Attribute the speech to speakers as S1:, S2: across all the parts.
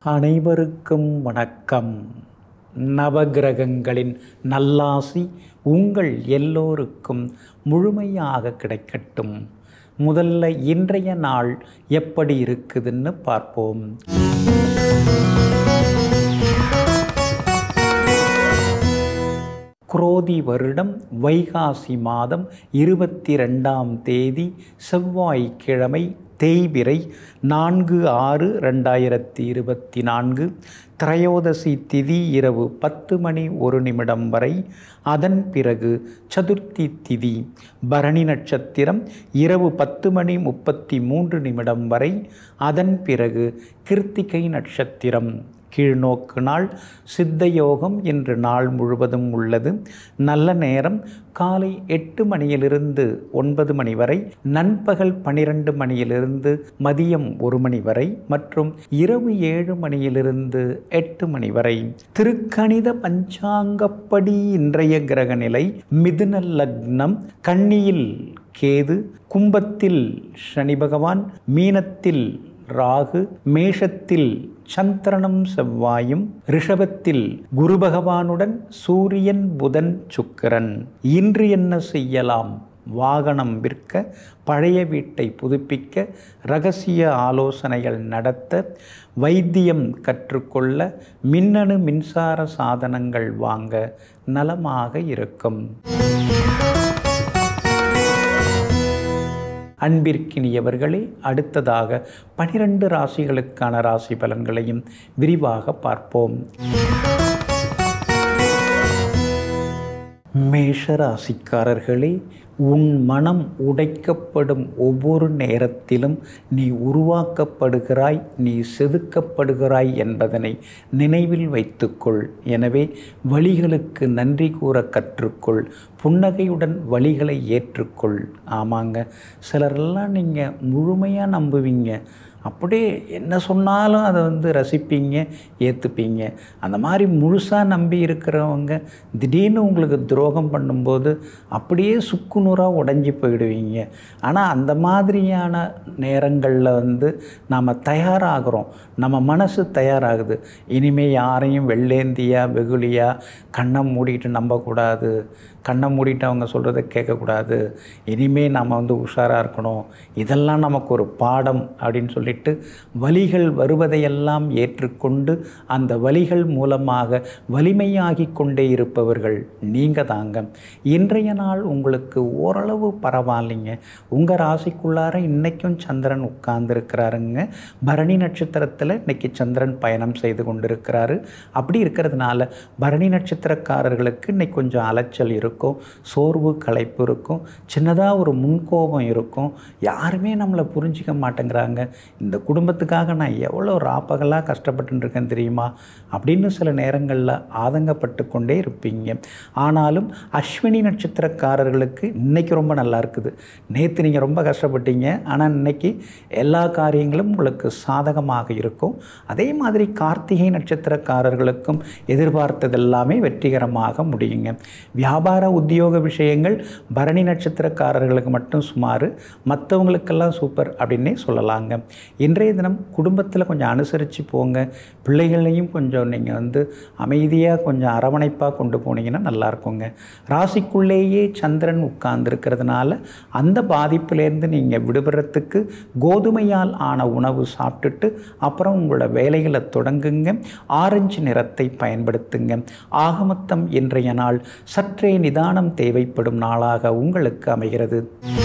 S1: அனைவருக்கும் வணக்கம் நவகிரகங்களின் நல்லாசி உங்கள் எல்லோருக்கும் முழுமையாக கிடைக்கட்டும் முதல்ல இன்றைய நாள் எப்படி இருக்குதுன்னு பார்ப்போம் குரோதி வருடம் வைகாசி மாதம் இருபத்தி ரெண்டாம் தேதி செவ்வாய்க்கிழமை தேய்பிறை நான்கு ஆறு ரெண்டாயிரத்தி இருபத்தி நான்கு திரையோதசி திதி இரவு பத்து மணி ஒரு நிமிடம் வரை அதன் பிறகு சதுர்த்தி திதி பரணி நட்சத்திரம் இரவு பத்து மணி முப்பத்தி மூன்று நிமிடம் வரை அதன் பிறகு கிருத்திகை நட்சத்திரம் கீழ்நோக்கு நாள் சித்த யோகம் இன்று நாள் முழுவதும் உள்ளது நல்ல நேரம் காலை எட்டு மணியிலிருந்து ஒன்பது மணி வரை நண்பகல் பனிரெண்டு மணியிலிருந்து மதியம் ஒரு மணி வரை மற்றும் இரவு ஏழு மணியிலிருந்து எட்டு மணி வரை திருக்கணித பஞ்சாங்கப்படி இன்றைய கிரக நிலை மிதுன லக்னம் கன்னியில் கேது கும்பத்தில் சனி பகவான் மீனத்தில் ராகு மேஷத்தில் சந்திரனும் செவ்வாயும் ரிஷபத்தில் குரு பகவானுடன் சூரியன் புதன் சுக்கிரன் இன்று என்ன செய்யலாம் வாகனம் விற்க பழைய வீட்டை புதுப்பிக்க ரகசிய ஆலோசனைகள் நடத்த வைத்தியம் கற்றுக்கொள்ள மின்னணு மின்சார சாதனங்கள் வாங்க நலமாக இருக்கும் அன்பிற்கினியவர்களே அடுத்ததாக பனிரெண்டு ராசிகளுக்கான ராசி பலன்களையும் விரிவாக பார்ப்போம் மேஷ ராசிக்காரர்களே உன் மனம் உடைக்கப்படும் ஒவ்வொரு நேரத்திலும் நீ உருவாக்கப்படுகிறாய் நீ செதுக்கப்படுகிறாய் என்பதனை நினைவில் வைத்துக்கொள் எனவே வழிகளுக்கு நன்றி கூற கற்றுக்கொள் புன்னகையுடன் வழிகளை ஏற்றுக்கொள் ஆமாங்க சிலரெல்லாம் நீங்கள் முழுமையாக நம்புவீங்க அப்படியே என்ன சொன்னாலும் அதை வந்து ரசிப்பீங்க ஏற்றுப்பீங்க அந்த மாதிரி முழுசாக நம்பி இருக்கிறவங்க திடீர்னு உங்களுக்கு துரோகம் பண்ணும்போது அப்படியே சுக்குநூறாக உடஞ்சி போயிடுவீங்க ஆனால் அந்த மாதிரியான நேரங்களில் வந்து நாம் தயாராகிறோம் நம்ம மனசு தயாராகுது இனிமேல் யாரையும் வெள்ளேந்தியாக வெகுளியாக கண்ணை மூடிட்டு நம்பக்கூடாது கண்ணை மூடிட்டு அவங்க சொல்கிறத கேட்கக்கூடாது இனிமேல் நாம் வந்து உஷாராக இருக்கணும் இதெல்லாம் நமக்கு ஒரு பாடம் அப்படின்னு சொல்லிட்டு வலிகள் வருவதையெல்லாம் ஏற்றுக்கொண்டு அந்த வலிகள் மூலமாக வலிமையாகி கொண்டே இருப்பவர்கள் நீங்கள் தாங்க இன்றைய நாள் உங்களுக்கு ஓரளவு பரவாயில்லைங்க உங்கள் ராசிக்குள்ளார இன்றைக்கும் சந்திரன் உட்கார்ந்துருக்கிறாருங்க பரணி நட்சத்திரத்தில் இன்றைக்கி சந்திரன் பயணம் செய்து கொண்டிருக்கிறாரு அப்படி இருக்கிறதுனால பரணி நட்சத்திரக்காரர்களுக்கு இன்னைக்கு கொஞ்சம் அலைச்சல் இருக்கும் சோர்வு களைப்பு இருக்கும் சின்னதாக ஒரு முன்கோபம் இருக்கும் யாருமே நம்மளை புரிஞ்சிக்க மாட்டேங்கிறாங்க இந்த குடும்பத்துக்காக நான் எவ்வளோ ராப்பகலாக கஷ்டப்பட்டு இருக்கேன் தெரியுமா அப்படின்னு சில நேரங்களில் ஆதங்கப்பட்டு கொண்டே இருப்பீங்க ஆனாலும் அஸ்வினி நட்சத்திரக்காரர்களுக்கு இன்றைக்கி ரொம்ப நல்லா இருக்குது நேற்று நீங்கள் ரொம்ப கஷ்டப்பட்டீங்க ஆனால் இன்னைக்கு எல்லா காரியங்களும் உங்களுக்கு சாதகமாக இருக்கும் அதே மாதிரி கார்த்திகை நட்சத்திரக்காரர்களுக்கும் எதிர்பார்த்ததெல்லாமே வெற்றிகரமாக முடியுங்க வியாபார உத்தியோக விஷயங்கள் பரணி நட்சத்திரக்காரர்களுக்கு மட்டும் சுமார் மற்றவங்களுக்கெல்லாம் சூப்பர் அப்படின்னே சொல்லலாங்க இன்றைய தினம் குடும்பத்தில் கொஞ்சம் அனுசரித்து போங்க பிள்ளைகளையும் கொஞ்சம் நீங்கள் வந்து அமைதியாக கொஞ்சம் அரவணைப்பாக கொண்டு போனீங்கன்னா நல்லா இருக்குங்க ராசிக்குள்ளேயே சந்திரன் உட்கார்ந்துருக்கிறதுனால அந்த பாதிப்பிலேருந்து நீங்கள் விடுபடுறதுக்கு கோதுமையால் ஆன உணவு சாப்பிட்டுட்டு அப்புறம் உங்களோட வேலைகளை தொடங்குங்க ஆரஞ்சு நிறத்தை பயன்படுத்துங்க ஆகமத்தம் இன்றைய நாள் சற்றே நிதானம் தேவைப்படும் நாளாக உங்களுக்கு அமைகிறது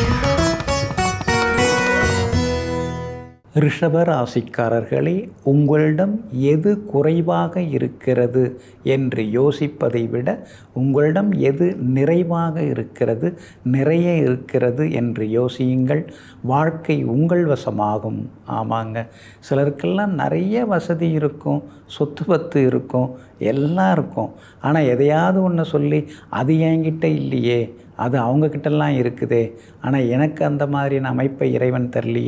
S1: ரிஷப ராசிக்காரர்களே உங்களிடம் எது குறைவாக இருக்கிறது என்று யோசிப்பதை விட உங்களிடம் எது நிறைவாக இருக்கிறது நிறைய இருக்கிறது என்று யோசியுங்கள் வாழ்க்கை உங்கள் வசமாகும் ஆமாங்க சிலருக்கெல்லாம் நிறைய வசதி இருக்கும் சொத்து பத்து இருக்கும் எல்லாம் இருக்கும் ஆனால் எதையாவது ஒன்று சொல்லி அது என்கிட்ட இல்லையே அது அவங்கக்கிட்டலாம் இருக்குதே ஆனால் எனக்கு அந்த மாதிரியான அமைப்பை இறைவன் தரலையே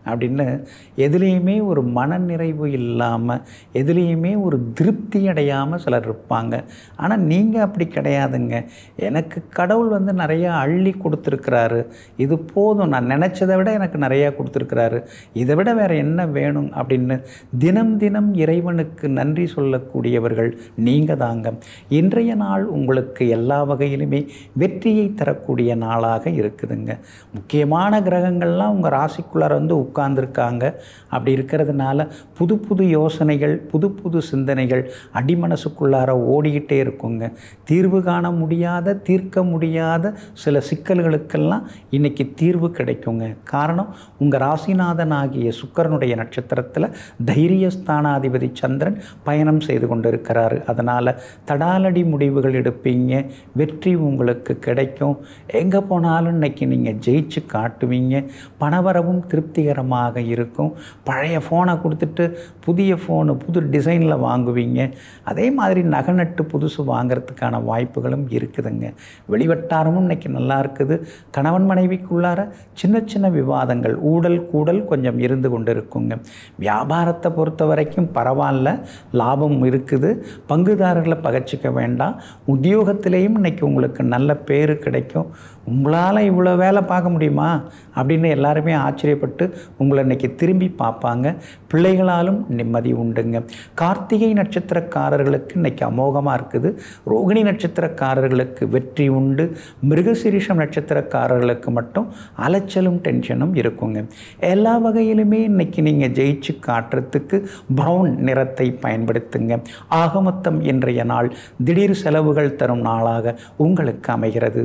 S1: அப்படின்னு எதுலேயுமே ஒரு மனநிறைவு இல்லாமல் எதுலேயுமே ஒரு திருப்தி அடையாமல் சிலர் இருப்பாங்க ஆனால் நீங்கள் அப்படி கிடையாதுங்க எனக்கு கடவுள் வந்து நிறையா அள்ளி கொடுத்துருக்கிறாரு இது போதும் நான் நினச்சதை விட எனக்கு நிறையா கொடுத்துருக்கிறாரு இதை விட வேறு என்ன வேணும் அப்படின்னு தினம் தினம் இறைவனுக்கு நன்றி சொல்லக்கூடியவர்கள் நீங்கள் தாங்க இன்றைய நாள் உங்களுக்கு எல்லா வகையிலுமே வெற்றியை தரக்கூடிய நாளாக இருக்குதுங்க முக்கியமான கிரகங்கள்லாம் உங்கள் ராசிக்குள்ளார வந்து உட்கார்ந்துருக்காங்க அப்படி இருக்கிறதுனால புது புது யோசனைகள் புது புது சிந்தனைகள் அடிமனசுக்குள்ளார ஓடிக்கிட்டே இருக்குங்க தீர்வு காண முடியாத தீர்க்க முடியாத சில சிக்கல்களுக்கெல்லாம் இன்னைக்கு தீர்வு கிடைக்குங்க காரணம் உங்கள் ராசிநாதன் ஆகிய சுக்கரனுடைய நட்சத்திரத்தில் தைரியஸ்தானாதிபதி சந்திரன் பயணம் செய்து கொண்டிருக்கிறாரு அதனால் தடாலடி முடிவுகள் எடுப்பீங்க வெற்றி உங்களுக்கு கிடைக்கும் எங்கே போனாலும் இன்னைக்கு நீங்கள் ஜெயிச்சு காட்டுவீங்க பணவரவும் திருப்திகரமாக இருக்கும் பழைய ஃபோனை கொடுத்துட்டு புதிய ஃபோனு புது டிசைனில் வாங்குவீங்க அதே மாதிரி நகை நட்டு புதுசு வாங்குறதுக்கான வாய்ப்புகளும் இருக்குதுங்க வெளிவட்டாரமும் இன்னைக்கு நல்லா இருக்குது கணவன் மனைவிக்குள்ளார சின்ன சின்ன விவாதங்கள் ஊடல் கூடல் கொஞ்சம் இருந்து கொண்டு இருக்குங்க வியாபாரத்தை பொறுத்த வரைக்கும் பரவாயில்ல லாபம் இருக்குது பங்குதாரர்களை பகச்சிக்க வேண்டாம் உத்தியோகத்திலேயும் இன்னைக்கு உங்களுக்கு நல்ல பேர் கிடைக்கும் உங்களால் இவ்வளோ வேலை பார்க்க முடியுமா அப்படின்னு எல்லாருமே ஆச்சரியப்பட்டு உங்களை இன்னைக்கு திரும்பி பார்ப்பாங்க பிள்ளைகளாலும் நிம்மதி உண்டுங்க கார்த்திகை நட்சத்திரக்காரர்களுக்கு இன்னைக்கு அமோகமாக இருக்குது ரோகிணி நட்சத்திரக்காரர்களுக்கு வெற்றி உண்டு மிருகசிரிஷம் நட்சத்திரக்காரர்களுக்கு மட்டும் அலைச்சலும் டென்ஷனும் இருக்குங்க எல்லா வகையிலுமே இன்னைக்கு நீங்கள் ஜெயிச்சு காட்டுறதுக்கு ப்ரௌன் நிறத்தை பயன்படுத்துங்க ஆகமொத்தம் இன்றைய நாள் திடீர் செலவுகள் தரும் நாளாக உங்களுக்கு அமைகிறது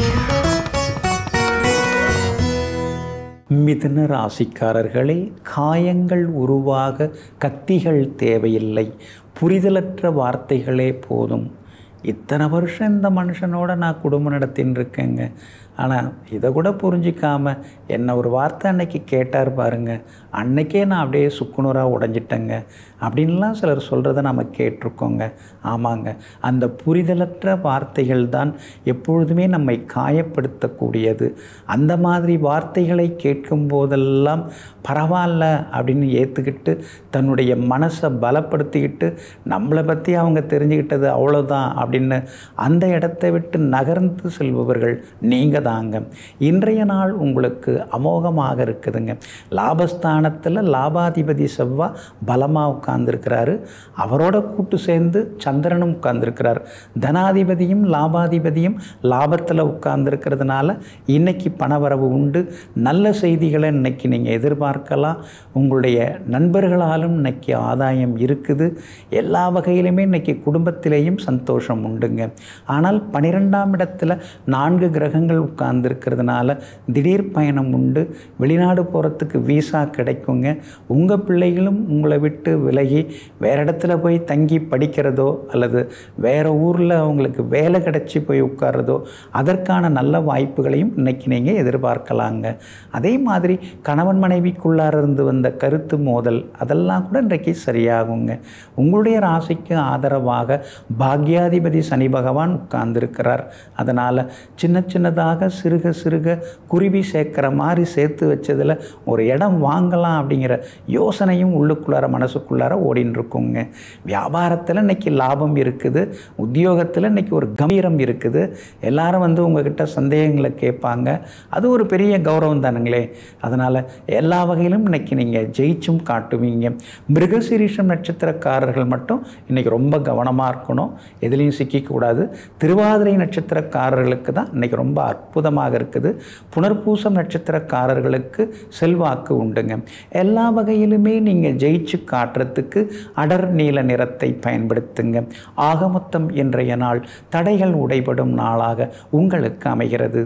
S1: மிதுன ராசிக்காரர்களே காயங்கள் உருவாக கத்திகள் தேவையில்லை புரிதலற்ற வார்த்தைகளே போதும் இத்தனை வருஷம் இந்த மனுஷனோட நான் குடும்பம் நடத்தின்னு இருக்கேங்க ஆனால் இதை கூட புரிஞ்சிக்காம என்ன ஒரு வார்த்தை அன்னைக்கு கேட்டார் பாருங்க அன்னைக்கே நான் அப்படியே சுக்குநூறாக உடஞ்சிட்டேங்க அப்படின்லாம் சிலர் சொல்கிறத நம்ம கேட்டிருக்கோங்க ஆமாங்க அந்த புரிதலற்ற வார்த்தைகள் தான் எப்பொழுதுமே நம்மை காயப்படுத்தக்கூடியது அந்த மாதிரி வார்த்தைகளை கேட்கும் போதெல்லாம் பரவாயில்ல அப்படின்னு ஏற்றுக்கிட்டு தன்னுடைய மனசை பலப்படுத்திக்கிட்டு நம்மளை பற்றி அவங்க தெரிஞ்சுக்கிட்டது அவ்வளோதான் அப்படின்னு அந்த இடத்தை விட்டு நகர்ந்து செல்பவர்கள் நீங்கள் தாங்க இன்றைய நாள் உங்களுக்கு அமோகமாக இருக்குதுங்க லாபஸ்தானத்தில் லாபாதிபதி செவ்வா பலமாக உட்கார்ந்துருக்கிறாரு அவரோட கூட்டு சேர்ந்து சந்திரனும் உட்கார்ந்துருக்கிறார் தனாதிபதியும் லாபாதிபதியும் லாபத்தில் உட்கார்ந்துருக்கிறதுனால இன்னைக்கு பணவரவு உண்டு நல்ல செய்திகளை இன்னைக்கு நீங்கள் எதிர்பார்க்கலாம் உங்களுடைய நண்பர்களாலும் இன்னைக்கு ஆதாயம் இருக்குது எல்லா வகையிலுமே இன்னைக்கு குடும்பத்திலேயும் சந்தோஷம் உண்டுங்க ஆனால் பன்னிரெண்டாம் இடத்துல நான்கு கிரகங்கள் உட்கார்ந்துருக்கிறதுனால திடீர் பயணம் உண்டு வெளிநாடு போகிறதுக்கு வீசா கிடைக்குங்க உங்கள் பிள்ளைகளும் உங்களை விட்டு விலகி வேறு இடத்துல போய் தங்கி படிக்கிறதோ அல்லது வேறு ஊரில் அவங்களுக்கு வேலை கிடச்சி போய் உட்கார்றதோ அதற்கான நல்ல வாய்ப்புகளையும் இன்னைக்கு நீங்கள் எதிர்பார்க்கலாங்க அதே மாதிரி கணவன் மனைவிக்குள்ளார இருந்து வந்த கருத்து மோதல் அதெல்லாம் கூட இன்றைக்கு சரியாகுங்க உங்களுடைய ராசிக்கு ஆதரவாக பாக்யாதிபதி சனி பகவான் உட்கார்ந்துருக்கிறார் அதனால் சின்ன சின்னதாக சிறுக சிறுக குருவி சேர்க்குற மாதிரி சேர்த்து வச்சதில் ஒரு இடம் வாங்கலாம் அப்படிங்கிற யோசனையும் உள்ளுக்குள்ளார மனசுக்குள்ளார ஓடின்னு இருக்குங்க வியாபாரத்தில் இன்னைக்கு லாபம் இருக்குது உத்தியோகத்தில் இன்னைக்கு ஒரு கம்பீரம் இருக்குது எல்லாரும் வந்து உங்ககிட்ட சந்தேகங்களை கேட்பாங்க அது ஒரு பெரிய கௌரவம் தானுங்களே அதனால் எல்லா வகையிலும் இன்னைக்கு நீங்கள் ஜெயிச்சும் காட்டுவீங்க மிருகசீரிஷம் நட்சத்திரக்காரர்கள் மட்டும் இன்னைக்கு ரொம்ப கவனமாக இருக்கணும் எதுலேயும் சிக்கிக்கூடாது திருவாதிரை நட்சத்திரக்காரர்களுக்கு தான் இன்னைக்கு ரொம்ப அற்புதமாக இருக்குது புனர்பூசம் நட்சத்திரக்காரர்களுக்கு செல்வாக்கு உண்டுங்க எல்லா வகையிலுமே நீங்கள் ஜெயிச்சு காட்டுறதுக்கு அடர் நீல நிறத்தை பயன்படுத்துங்க ஆகமொத்தம் இன்றைய நாள் தடைகள் உடைபடும் நாளாக உங்களுக்கு அமைகிறது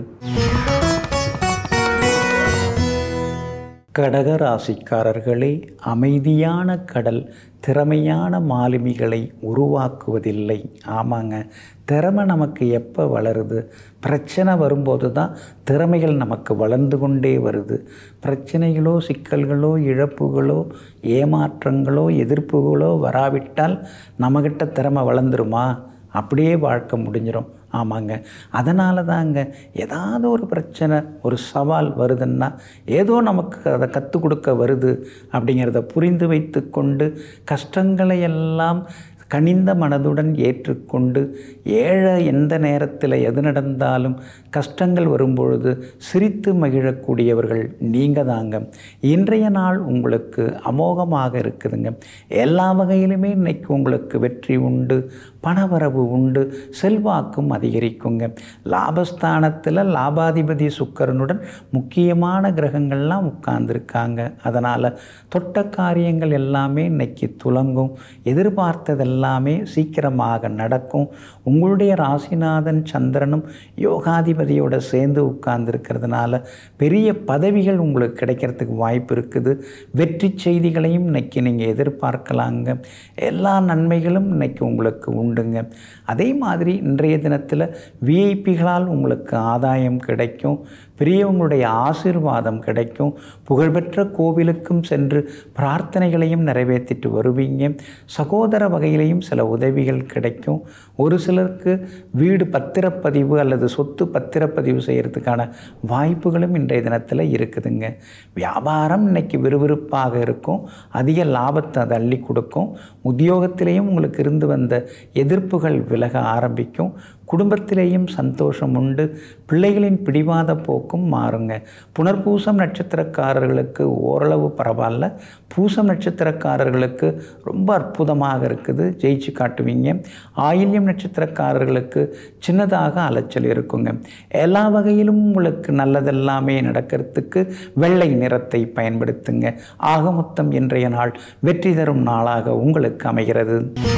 S1: கடக ராசிக்காரர்களே அமைதியான கடல் திறமையான மாலுமிகளை உருவாக்குவதில்லை ஆமாங்க திறமை நமக்கு எப்போ வளருது பிரச்சனை வரும்போது தான் திறமைகள் நமக்கு வளர்ந்து கொண்டே வருது பிரச்சனைகளோ சிக்கல்களோ இழப்புகளோ ஏமாற்றங்களோ எதிர்ப்புகளோ வராவிட்டால் நம்மக்கிட்ட திறமை வளர்ந்துருமா அப்படியே வாழ்க்கை முடிஞ்சிடும் ஆமாங்க அதனால தாங்க ஏதாவது ஒரு பிரச்சனை ஒரு சவால் வருதுன்னா ஏதோ நமக்கு அதை கற்றுக் கொடுக்க வருது அப்படிங்கிறத புரிந்து வைத்து கொண்டு கஷ்டங்களை எல்லாம் கனிந்த மனதுடன் ஏற்றுக்கொண்டு ஏழை எந்த நேரத்தில் எது நடந்தாலும் கஷ்டங்கள் வரும்பொழுது சிரித்து மகிழக்கூடியவர்கள் நீங்கள் தாங்க இன்றைய நாள் உங்களுக்கு அமோகமாக இருக்குதுங்க எல்லா வகையிலுமே இன்னைக்கு உங்களுக்கு வெற்றி உண்டு பணவரவு உண்டு செல்வாக்கும் அதிகரிக்குங்க லாபஸ்தானத்தில் லாபாதிபதி சுக்கரனுடன் முக்கியமான கிரகங்கள்லாம் உட்கார்ந்துருக்காங்க அதனால் தொட்ட காரியங்கள் எல்லாமே இன்னைக்கு துலங்கும் எதிர்பார்த்ததெல்லாம் எல்லாமே சீக்கிரமாக நடக்கும் உங்களுடைய ராசிநாதன் சந்திரனும் யோகாதிபதியோட சேர்ந்து உட்கார்ந்துருக்கிறதுனால பெரிய பதவிகள் உங்களுக்கு கிடைக்கிறதுக்கு வாய்ப்பு இருக்குது வெற்றி செய்திகளையும் இன்னைக்கு நீங்கள் எதிர்பார்க்கலாங்க எல்லா நன்மைகளும் இன்னைக்கு உங்களுக்கு உண்டுங்க அதே மாதிரி இன்றைய தினத்தில் விஐபிகளால் உங்களுக்கு ஆதாயம் கிடைக்கும் பெரியவங்களுடைய ஆசீர்வாதம் கிடைக்கும் புகழ்பெற்ற கோவிலுக்கும் சென்று பிரார்த்தனைகளையும் நிறைவேற்றிட்டு வருவீங்க சகோதர வகையிலையும் சில உதவிகள் கிடைக்கும் ஒரு சிலருக்கு வீடு பத்திரப்பதிவு அல்லது சொத்து பத்திரப்பதிவு செய்கிறதுக்கான வாய்ப்புகளும் இன்றைய தினத்தில் இருக்குதுங்க வியாபாரம் இன்னைக்கு விறுவிறுப்பாக இருக்கும் அதிக லாபத்தை அது அள்ளி கொடுக்கும் உத்தியோகத்திலேயும் உங்களுக்கு இருந்து வந்த எதிர்ப்புகள் விலக ஆரம்பிக்கும் குடும்பத்திலேயும் சந்தோஷம் உண்டு பிள்ளைகளின் பிடிவாத போக்கும் மாறுங்க புனர்பூசம் நட்சத்திரக்காரர்களுக்கு ஓரளவு பரவாயில்ல பூசம் நட்சத்திரக்காரர்களுக்கு ரொம்ப அற்புதமாக இருக்குது ஜெயிச்சு காட்டுவீங்க ஆயில்யம் நட்சத்திரக்காரர்களுக்கு சின்னதாக அலைச்சல் இருக்குங்க எல்லா வகையிலும் உங்களுக்கு நல்லதெல்லாமே நடக்கிறதுக்கு வெள்ளை நிறத்தை பயன்படுத்துங்க ஆக மொத்தம் இன்றைய நாள் வெற்றி தரும் நாளாக உங்களுக்கு அமைகிறது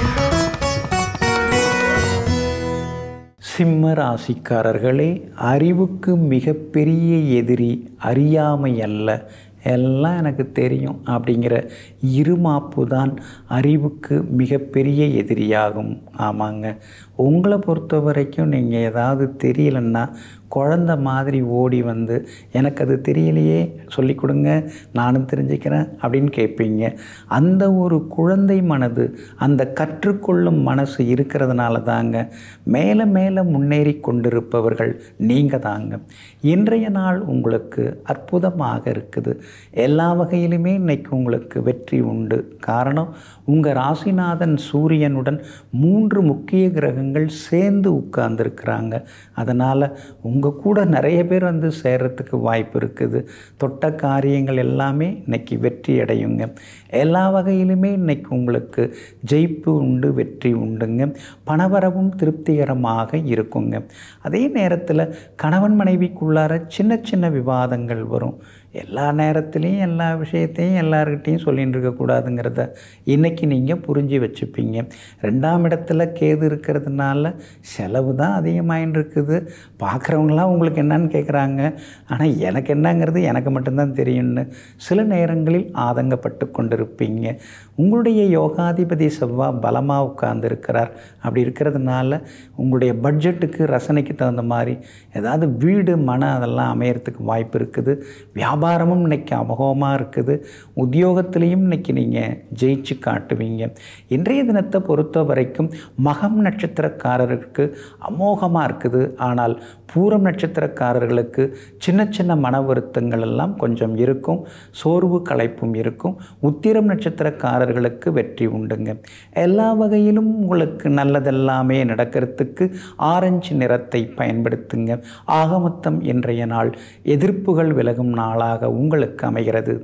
S1: சிம்ம ராசிக்காரர்களே அறிவுக்கு மிகப்பெரிய எதிரி அறியாமை அல்ல எல்லாம் எனக்கு தெரியும் அப்படிங்கிற இருமாப்பு தான் அறிவுக்கு மிகப்பெரிய எதிரியாகும் ஆமாங்க உங்களை பொறுத்த வரைக்கும் நீங்கள் ஏதாவது தெரியலன்னா குழந்த மாதிரி ஓடி வந்து எனக்கு அது தெரியலையே சொல்லி கொடுங்க நானும் தெரிஞ்சுக்கிறேன் அப்படின்னு கேட்பீங்க அந்த ஒரு குழந்தை மனது அந்த கற்றுக்கொள்ளும் மனசு இருக்கிறதுனால தாங்க மேலே மேலே முன்னேறி கொண்டிருப்பவர்கள் நீங்கள் தாங்க இன்றைய நாள் உங்களுக்கு அற்புதமாக இருக்குது எல்லா வகையிலுமே இன்னைக்கு உங்களுக்கு வெற்றி உண்டு காரணம் உங்கள் ராசிநாதன் சூரியனுடன் மூன்று முக்கிய கிரகங்கள் சேர்ந்து உட்கார்ந்துருக்குறாங்க அதனால் உங்கள் கூட நிறைய பேர் வந்து சேர்கிறதுக்கு வாய்ப்பு இருக்குது தொட்ட காரியங்கள் எல்லாமே இன்னைக்கு வெற்றி அடையுங்க எல்லா வகையிலுமே இன்னைக்கு உங்களுக்கு ஜெயிப்பு உண்டு வெற்றி உண்டுங்க பணவரவும் திருப்திகரமாக இருக்குங்க அதே நேரத்தில் கணவன் மனைவிக்குள்ளார சின்ன சின்ன விவாதங்கள் வரும் எல்லா நேரத்துலேயும் எல்லா விஷயத்தையும் எல்லார்கிட்டையும் சொல்லிட்டு இருக்கக்கூடாதுங்கிறத இன்றைக்கி நீங்கள் புரிஞ்சு வச்சுப்பீங்க ரெண்டாம் இடத்துல கேது இருக்கிறதுனால செலவு தான் அதிகமாயின்னு இருக்குது பார்க்குறவங்களாம் உங்களுக்கு என்னன்னு கேட்குறாங்க ஆனால் எனக்கு என்னங்கிறது எனக்கு மட்டும்தான் தெரியும்னு சில நேரங்களில் ஆதங்கப்பட்டு கொண்டிருப்பீங்க உங்களுடைய யோகாதிபதி செவ்வாய் பலமாக உட்கார்ந்துருக்கிறார் அப்படி இருக்கிறதுனால உங்களுடைய பட்ஜெட்டுக்கு ரசனைக்கு தகுந்த மாதிரி ஏதாவது வீடு மன அதெல்லாம் அமையறதுக்கு வாய்ப்பு இருக்குது வியாபாரமும் இன்னைக்கு அமோகமாக இருக்குது உத்தியோகத்திலையும் இன்னைக்கு நீங்கள் ஜெயிச்சு காட்டுவீங்க இன்றைய தினத்தை பொறுத்த வரைக்கும் மகம் நட்சத்திரக்காரருக்கு அமோகமாக இருக்குது ஆனால் பூரம் நட்சத்திரக்காரர்களுக்கு சின்ன சின்ன மன வருத்தங்கள் எல்லாம் கொஞ்சம் இருக்கும் சோர்வு களைப்பும் இருக்கும் உத்திரம் நட்சத்திரக்காரர்களுக்கு வெற்றி உண்டுங்க எல்லா வகையிலும் உங்களுக்கு நல்லதெல்லாமே நடக்கிறதுக்கு ஆரஞ்சு நிறத்தை பயன்படுத்துங்க ஆக மொத்தம் இன்றைய நாள் எதிர்ப்புகள் விலகும் நாளாக உங்களுக்கு அமைகிறது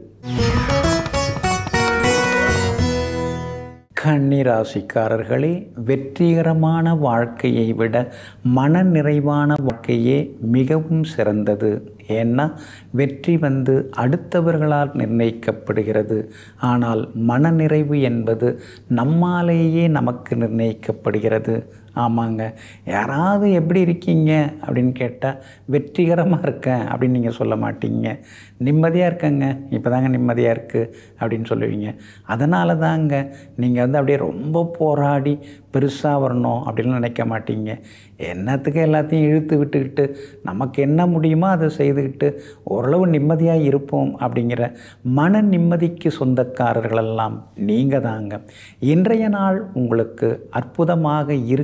S1: கன்னிராசிக்காரர்களே வெற்றிகரமான வாழ்க்கையை விட மன நிறைவான வாழ்க்கையே மிகவும் சிறந்தது ஏன்னா வெற்றி வந்து அடுத்தவர்களால் நிர்ணயிக்கப்படுகிறது ஆனால் மனநிறைவு என்பது நம்மாலேயே நமக்கு நிர்ணயிக்கப்படுகிறது ஆமாங்க யாராவது எப்படி இருக்கீங்க அப்படின்னு கேட்டால் வெற்றிகரமாக இருக்கேன் அப்படின்னு நீங்கள் சொல்ல மாட்டீங்க நிம்மதியாக இருக்கேங்க இப்போ தாங்க நிம்மதியாக இருக்குது அப்படின்னு சொல்லுவீங்க அதனால தாங்க நீங்கள் வந்து அப்படியே ரொம்ப போராடி பெருசாக வரணும் அப்படின்னு நினைக்க மாட்டீங்க என்னத்துக்கு எல்லாத்தையும் இழுத்து விட்டுக்கிட்டு நமக்கு என்ன முடியுமோ அதை செய்துக்கிட்டு ஓரளவு நிம்மதியாக இருப்போம் அப்படிங்கிற மன நிம்மதிக்கு சொந்தக்காரர்களெல்லாம் நீங்கள் தாங்க இன்றைய நாள் உங்களுக்கு அற்புதமாக இருக்குது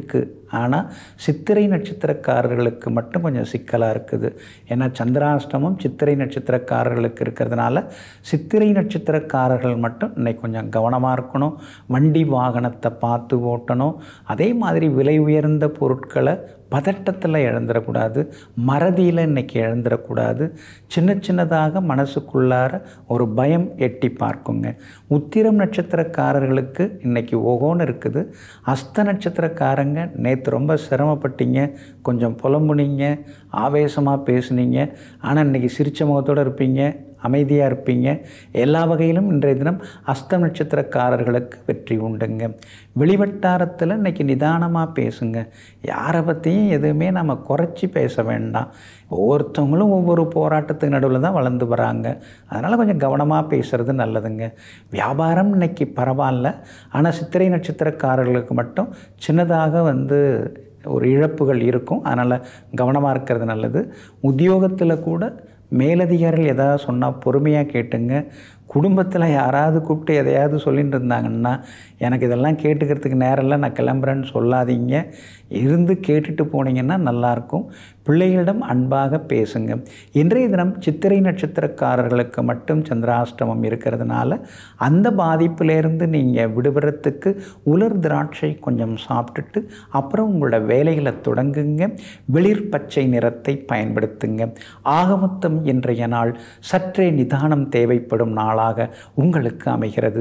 S1: ஆனால் சித்திரை நட்சத்திரக்காரர்களுக்கு மட்டும் கொஞ்சம் சிக்கலாக இருக்குது ஏன்னா சந்திராஷ்டமம் சித்திரை நட்சத்திரக்காரர்களுக்கு இருக்கிறதுனால சித்திரை நட்சத்திரக்காரர்கள் மட்டும் இன்னைக்கு கொஞ்சம் கவனமாக இருக்கணும் வண்டி வாகனத்தை பார்த்து ஓட்டணும் அதே மாதிரி விலை உயர்ந்த பொருட்களை பதட்டத்தில் இழந்துடக்கூடாது மறதியில் இன்றைக்கி இழந்துடக்கூடாது சின்ன சின்னதாக மனசுக்குள்ளார ஒரு பயம் எட்டி பார்க்குங்க உத்திரம் நட்சத்திரக்காரர்களுக்கு இன்றைக்கி ஓகோன்னு இருக்குது அஸ்த நட்சத்திரக்காரங்க நேற்று ரொம்ப சிரமப்பட்டீங்க கொஞ்சம் புலம்புனீங்க ஆவேசமாக பேசுனீங்க ஆனால் இன்றைக்கி சிரிச்ச முகத்தோடு இருப்பீங்க அமைதியாக இருப்பீங்க எல்லா வகையிலும் இன்றைய தினம் அஸ்தம் நட்சத்திரக்காரர்களுக்கு வெற்றி உண்டுங்க வெளிவட்டாரத்தில் இன்றைக்கி நிதானமாக பேசுங்க யாரை பற்றியும் எதுவுமே நம்ம குறைச்சி பேச வேண்டாம் ஒவ்வொருத்தவங்களும் ஒவ்வொரு போராட்டத்துக்கு நடுவில் தான் வளர்ந்து வராங்க அதனால் கொஞ்சம் கவனமாக பேசுகிறது நல்லதுங்க வியாபாரம் இன்னைக்கு பரவாயில்ல ஆனால் சித்திரை நட்சத்திரக்காரர்களுக்கு மட்டும் சின்னதாக வந்து ஒரு இழப்புகள் இருக்கும் அதனால் கவனமாக இருக்கிறது நல்லது உத்தியோகத்தில் கூட மேலதிகாரிகள் எதாவது சொன்னால் பொறுமையாக கேட்டுங்க குடும்பத்தில் யாராவது கூப்பிட்டு எதையாவது சொல்லிட்டு இருந்தாங்கன்னா எனக்கு இதெல்லாம் கேட்டுக்கிறதுக்கு நேரம் இல்லை நான் கிளம்புறேன்னு சொல்லாதீங்க இருந்து கேட்டுட்டு போனீங்கன்னா நல்லாயிருக்கும் பிள்ளைகளிடம் அன்பாக பேசுங்க இன்றைய தினம் சித்திரை நட்சத்திரக்காரர்களுக்கு மட்டும் சந்திராஷ்டமம் இருக்கிறதுனால அந்த பாதிப்பிலேருந்து நீங்கள் விடுபடுறதுக்கு உலர் திராட்சை கொஞ்சம் சாப்பிட்டுட்டு அப்புறம் உங்களோட வேலைகளை தொடங்குங்க வெளிர் பச்சை நிறத்தை பயன்படுத்துங்க ஆகமொத்தம் இன்றைய நாள் சற்றே நிதானம் தேவைப்படும் நாளாக உங்களுக்கு அமைகிறது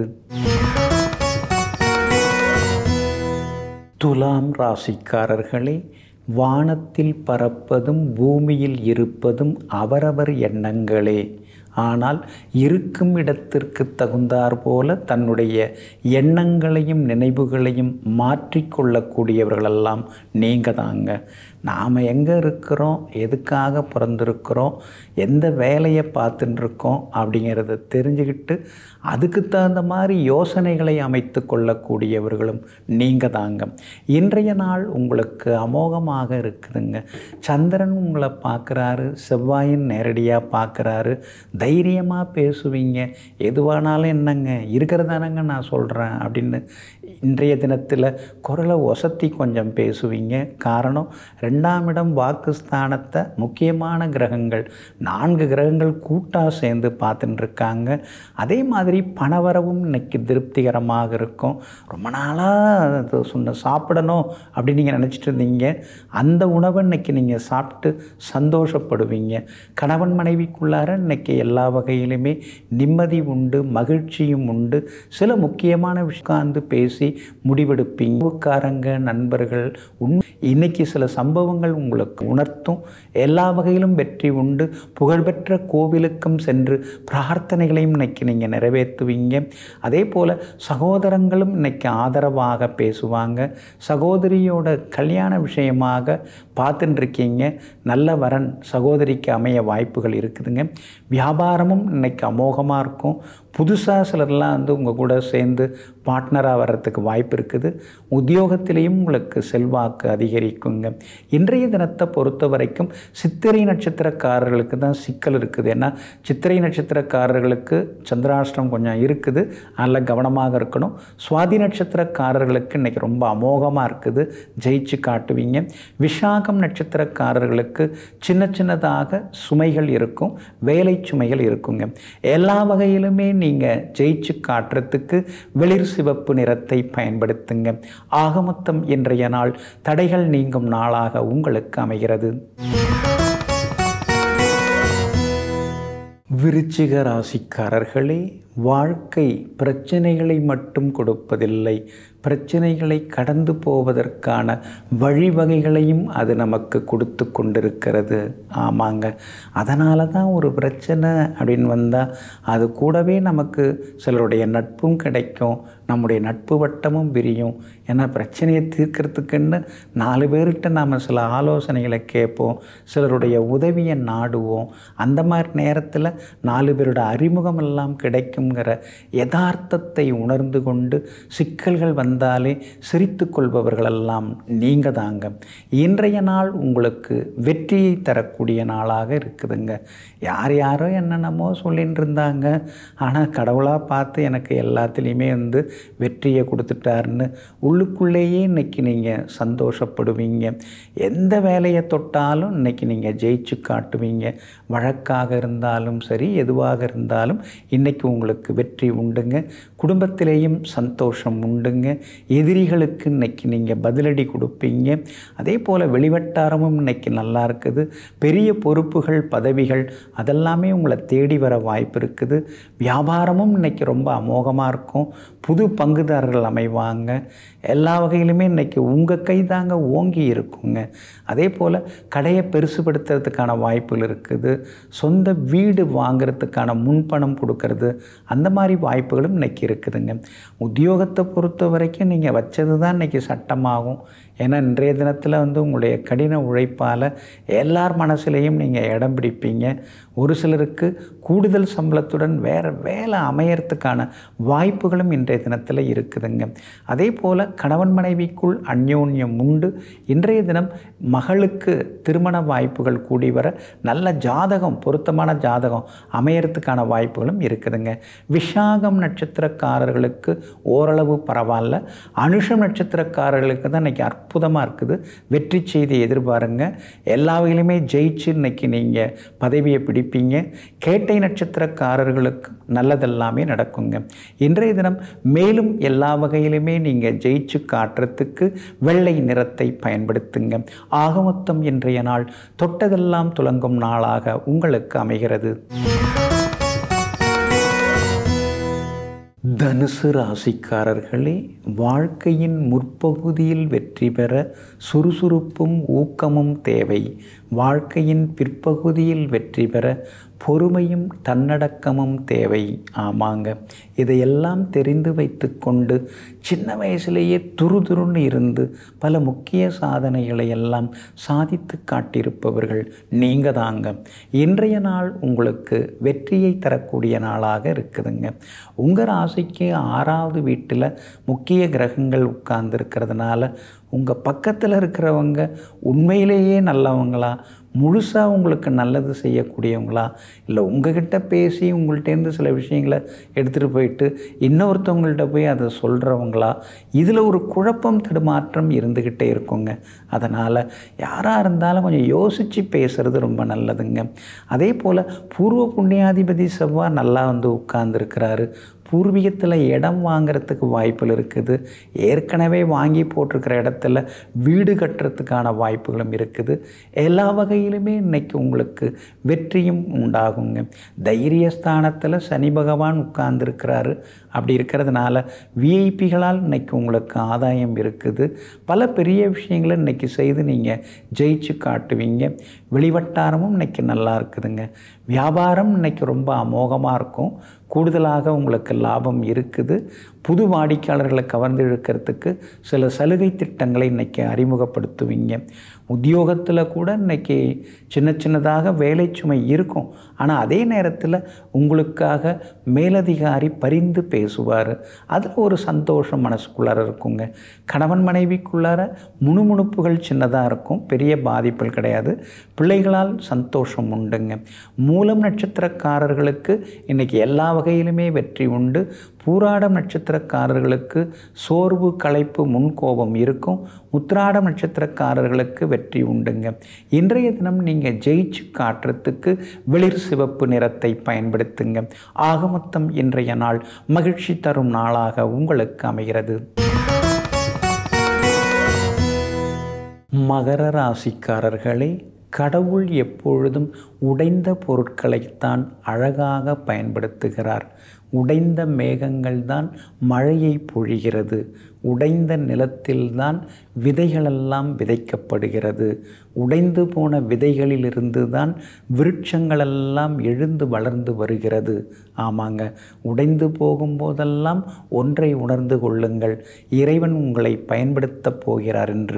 S1: துலாம் ராசிக்காரர்களே வானத்தில் பறப்பதும் பூமியில் இருப்பதும் அவரவர் எண்ணங்களே ஆனால் இருக்கும் இடத்திற்கு தகுந்தாற் போல தன்னுடைய எண்ணங்களையும் நினைவுகளையும் மாற்றிக்கொள்ளக்கூடியவர்களெல்லாம் நீங்கள் தாங்க நாம் எங்கே இருக்கிறோம் எதுக்காக பிறந்திருக்கிறோம் எந்த வேலையை பார்த்துட்டு இருக்கோம் அப்படிங்கிறத தெரிஞ்சுக்கிட்டு அதுக்கு தகுந்த மாதிரி யோசனைகளை அமைத்து கொள்ளக்கூடியவர்களும் நீங்கள் தாங்க இன்றைய நாள் உங்களுக்கு அமோகமாக இருக்குதுங்க சந்திரன் உங்களை பார்க்குறாரு செவ்வாயின் நேரடியாக பார்க்குறாரு தைரியமாக பேசுவீங்க எதுவானாலும் என்னங்க இருக்கிறதானங்க நான் சொல்கிறேன் அப்படின்னு இன்றைய தினத்தில் குரலை ஒசத்தி கொஞ்சம் பேசுவீங்க காரணம் ரெண்டாம் இடம் வாக்குஸ்தானத்தை முக்கியமான கிரகங்கள் நான்கு கிரகங்கள் கூட்டாக சேர்ந்து பார்த்துட்டு இருக்காங்க அதே மாதிரி பணவரவும் இன்னைக்கு திருப்திகரமாக இருக்கும் ரொம்ப நாளாக சொன்ன சாப்பிடணும் அப்படின்னு நீங்கள் நினச்சிட்டு இருந்தீங்க அந்த உணவை இன்னைக்கு நீங்கள் சாப்பிட்டு சந்தோஷப்படுவீங்க கணவன் மனைவிக்குள்ளார இன்னைக்கு எல்லா வகையிலுமே நிம்மதி உண்டு மகிழ்ச்சியும் உண்டு சில முக்கியமான உட்கார்ந்து பேசி முடிவெடுப்பீங்க உறவுக்காரங்க நண்பர்கள் உண் இன்னைக்கு சில சம்பவங்கள் உங்களுக்கு உணர்த்தும் எல்லா வகையிலும் வெற்றி உண்டு புகழ்பெற்ற கோவிலுக்கும் சென்று பிரார்த்தனைகளையும் இன்னைக்கு நீங்கள் நிறைவேற்றுவீங்க அதே போல் சகோதரங்களும் இன்னைக்கு ஆதரவாக பேசுவாங்க சகோதரியோட கல்யாண விஷயமாக பார்த்துட்டு இருக்கீங்க நல்ல வரன் சகோதரிக்கு அமைய வாய்ப்புகள் இருக்குதுங்க வியாபாரமும் இன்னைக்கு அமோகமாக இருக்கும் புதுசாக சிலர்லாம் வந்து உங்கள் கூட சேர்ந்து பார்ட்னராக வர்றதுக்கு வாய்ப்பு இருக்குது உத்தியோகத்திலையும் உங்களுக்கு செல்வாக்கு அதிகரிக்குங்க இன்றைய தினத்தை பொறுத்த வரைக்கும் சித்திரை நட்சத்திரக்காரர்களுக்கு தான் சிக்கல் இருக்குது ஏன்னா சித்திரை நட்சத்திரக்காரர்களுக்கு சந்திராஷ்டிரம் கொஞ்சம் இருக்குது அதில் கவனமாக இருக்கணும் சுவாதி நட்சத்திரக்காரர்களுக்கு இன்றைக்கி ரொம்ப அமோகமாக இருக்குது ஜெயிச்சு காட்டுவீங்க விஷாகம் நட்சத்திரக்காரர்களுக்கு சின்ன சின்னதாக சுமைகள் இருக்கும் வேலை சுமைகள் இருக்குங்க எல்லா வகையிலுமே நீங்கள் ஜெயிச்சு காட்டுறதுக்கு வெளிர் சிவப்பு நிறத்தை பயன்படுத்துங்க ஆகமொத்தம் இன்றைய நாள் தடைகள் நீங்கும் நாளாக உங்களுக்கு அமைகிறது விருச்சிக ராசிக்காரர்களே வாழ்க்கை பிரச்சனைகளை மட்டும் கொடுப்பதில்லை பிரச்சனைகளை கடந்து போவதற்கான வழிவகைகளையும் அது நமக்கு கொடுத்து கொண்டிருக்கிறது ஆமாங்க அதனால தான் ஒரு பிரச்சனை அப்படின்னு வந்தால் அது கூடவே நமக்கு சிலருடைய நட்பும் கிடைக்கும் நம்முடைய நட்பு வட்டமும் விரியும் ஏன்னா பிரச்சனையை தீர்க்கறதுக்குன்னு நாலு பேர்கிட்ட நாம் சில ஆலோசனைகளை கேட்போம் சிலருடைய உதவியை நாடுவோம் அந்த மாதிரி நேரத்தில் நாலு பேரோட அறிமுகம் எல்லாம் கிடைக்குங்கிற யதார்த்தத்தை உணர்ந்து கொண்டு சிக்கல்கள் வந்த வந்தாலே சிரித்து கொள்பவர்களெல்லாம் நீங்கள் தாங்க இன்றைய நாள் உங்களுக்கு வெற்றியை தரக்கூடிய நாளாக இருக்குதுங்க யார் யாரோ என்னென்னமோ சொல்லிட்டு இருந்தாங்க ஆனால் கடவுளாக பார்த்து எனக்கு எல்லாத்துலேயுமே வந்து வெற்றியை கொடுத்துட்டாருன்னு உள்ளுக்குள்ளேயே இன்றைக்கி நீங்கள் சந்தோஷப்படுவீங்க எந்த வேலையை தொட்டாலும் இன்றைக்கி நீங்கள் ஜெயிச்சு காட்டுவீங்க வழக்காக இருந்தாலும் சரி எதுவாக இருந்தாலும் இன்றைக்கி உங்களுக்கு வெற்றி உண்டுங்க குடும்பத்திலேயும் சந்தோஷம் உண்டுங்க எதிரிகளுக்கு இன்னைக்கு நீங்கள் பதிலடி கொடுப்பீங்க அதே போல் வெளிவட்டாரமும் இன்னைக்கு நல்லா இருக்குது பெரிய பொறுப்புகள் பதவிகள் அதெல்லாமே உங்களை தேடி வர வாய்ப்பு இருக்குது வியாபாரமும் இன்னைக்கு ரொம்ப அமோகமாக இருக்கும் புது பங்குதாரர்கள் அமைவாங்க எல்லா வகையிலுமே இன்னைக்கு உங்கள் கை தாங்க ஓங்கி இருக்குங்க அதே போல் கடையை பெருசுபடுத்துறதுக்கான வாய்ப்புகள் இருக்குது சொந்த வீடு வாங்குறதுக்கான முன்பணம் கொடுக்கறது அந்த மாதிரி வாய்ப்புகளும் இன்னைக்கு இருக்குதுங்க உத்தியோகத்தை பொறுத்த வரைக்கும் நீங்கள் வச்சது தான் இன்றைக்கி சட்டமாகும் ஏன்னா இன்றைய தினத்தில் வந்து உங்களுடைய கடின உழைப்பால் எல்லார் மனசுலேயும் நீங்கள் இடம் பிடிப்பீங்க ஒரு சிலருக்கு கூடுதல் சம்பளத்துடன் வேறு வேலை அமையறதுக்கான வாய்ப்புகளும் இன்றைய தினத்தில் இருக்குதுங்க அதே போல் கணவன் மனைவிக்குள் அந்யோன்யம் உண்டு இன்றைய தினம் மகளுக்கு திருமண வாய்ப்புகள் கூடி வர நல்ல ஜாதகம் பொருத்தமான ஜாதகம் அமையறதுக்கான வாய்ப்புகளும் இருக்குதுங்க விஷாகம் நட்சத்திரக்காரர்களுக்கு ஓரளவு பரவாயில்ல அனுஷம் நட்சத்திரக்காரர்களுக்கு தான் இன்றைக்கி அற்புதமாக இருக்குது வெற்றி செய்தி எதிர்பாருங்க எல்லா வகையிலுமே ஜெயிச்சு இன்னைக்கு நீங்கள் பதவியை பிடிப்பீங்க கேட்டை நட்சத்திரக்காரர்களுக்கு நல்லதெல்லாமே நடக்குங்க இன்றைய தினம் மேலும் எல்லா வகையிலுமே நீங்கள் ஜெயிச்சு காட்டுறதுக்கு வெள்ளை நிறத்தை பயன்படுத்துங்க ஆக மொத்தம் இன்றைய நாள் தொட்டதெல்லாம் துலங்கும் நாளாக உங்களுக்கு அமைகிறது தனுசு ராசிக்காரர்களே வாழ்க்கையின் முற்பகுதியில் வெற்றி பெற சுறுசுறுப்பும் ஊக்கமும் தேவை வாழ்க்கையின் பிற்பகுதியில் வெற்றி பெற பொறுமையும் தன்னடக்கமும் தேவை ஆமாங்க இதையெல்லாம் தெரிந்து வைத்து கொண்டு சின்ன வயசுலேயே துருதுருன்னு இருந்து பல முக்கிய சாதனைகளை எல்லாம் சாதித்து காட்டியிருப்பவர்கள் நீங்கள் தாங்க இன்றைய நாள் உங்களுக்கு வெற்றியை தரக்கூடிய நாளாக இருக்குதுங்க உங்கள் ராசிக்கு ஆறாவது வீட்டில் முக்கிய கிரகங்கள் உட்கார்ந்துருக்கிறதுனால உங்கள் பக்கத்தில் இருக்கிறவங்க உண்மையிலேயே நல்லவங்களா முழுசாக உங்களுக்கு நல்லது செய்யக்கூடியவங்களா இல்லை உங்ககிட்ட பேசி உங்கள்கிட்டேருந்து சில விஷயங்களை எடுத்துகிட்டு போயிட்டு இன்னொருத்தவங்கள்ட்ட போய் அதை சொல்கிறவங்களா இதில் ஒரு குழப்பம் தடுமாற்றம் இருந்துக்கிட்டே இருக்குங்க அதனால் யாராக இருந்தாலும் கொஞ்சம் யோசித்து பேசுகிறது ரொம்ப நல்லதுங்க அதே போல் பூர்வ புண்ணியாதிபதி செவ்வாய் நல்லா வந்து உட்கார்ந்துருக்கிறாரு பூர்வீகத்தில் இடம் வாங்கிறதுக்கு வாய்ப்புகள் இருக்குது ஏற்கனவே வாங்கி போட்டிருக்கிற இடத்துல வீடு கட்டுறதுக்கான வாய்ப்புகளும் இருக்குது எல்லா வகையிலுமே இன்னைக்கு உங்களுக்கு வெற்றியும் உண்டாகுங்க தைரியஸ்தானத்தில் சனி பகவான் உட்கார்ந்துருக்கிறாரு அப்படி இருக்கிறதுனால விஐபிகளால் இன்னைக்கு உங்களுக்கு ஆதாயம் இருக்குது பல பெரிய விஷயங்களை இன்னைக்கு செய்து நீங்கள் ஜெயிச்சு காட்டுவீங்க வெளிவட்டாரமும் இன்னைக்கு நல்லா இருக்குதுங்க வியாபாரம் இன்னைக்கு ரொம்ப அமோகமாக இருக்கும் கூடுதலாக உங்களுக்கு லாபம் இருக்குது புது வாடிக்கையாளர்களை கவர்ந்து இழுக்கிறதுக்கு சில சலுகை திட்டங்களை இன்றைக்கி அறிமுகப்படுத்துவீங்க உத்தியோகத்தில் கூட இன்றைக்கி சின்ன சின்னதாக வேலை சுமை இருக்கும் ஆனால் அதே நேரத்தில் உங்களுக்காக மேலதிகாரி பரிந்து பேசுவார் அதில் ஒரு சந்தோஷம் மனசுக்குள்ளார இருக்குங்க கணவன் மனைவிக்குள்ளார முணுமுணுப்புகள் சின்னதாக இருக்கும் பெரிய பாதிப்புகள் கிடையாது பிள்ளைகளால் சந்தோஷம் உண்டுங்க மூலம் நட்சத்திரக்காரர்களுக்கு இன்றைக்கி எல்லா வகையிலுமே வெற்றி உண்டு பூராடம் நட்சத்திரக்காரர்களுக்கு சோர்வு களைப்பு முன்கோபம் இருக்கும் உத்திராடம் நட்சத்திரக்காரர்களுக்கு வெற்றி உண்டுங்க இன்றைய தினம் நீங்கள் ஜெயிச்சு காட்டுறதுக்கு வெளிர் சிவப்பு நிறத்தை பயன்படுத்துங்க ஆக மொத்தம் இன்றைய நாள் மகிழ்ச்சி தரும் நாளாக உங்களுக்கு அமைகிறது மகர ராசிக்காரர்களே கடவுள் எப்பொழுதும் உடைந்த பொருட்களைத்தான் அழகாக பயன்படுத்துகிறார் உடைந்த மேகங்கள் தான் மழையை பொழிகிறது உடைந்த நிலத்தில்தான் விதைகளெல்லாம் விதைக்கப்படுகிறது உடைந்து போன விதைகளிலிருந்து தான் விருட்சங்களெல்லாம் எழுந்து வளர்ந்து வருகிறது ஆமாங்க உடைந்து போகும்போதெல்லாம் ஒன்றை உணர்ந்து கொள்ளுங்கள் இறைவன் உங்களை பயன்படுத்தப் போகிறார் என்று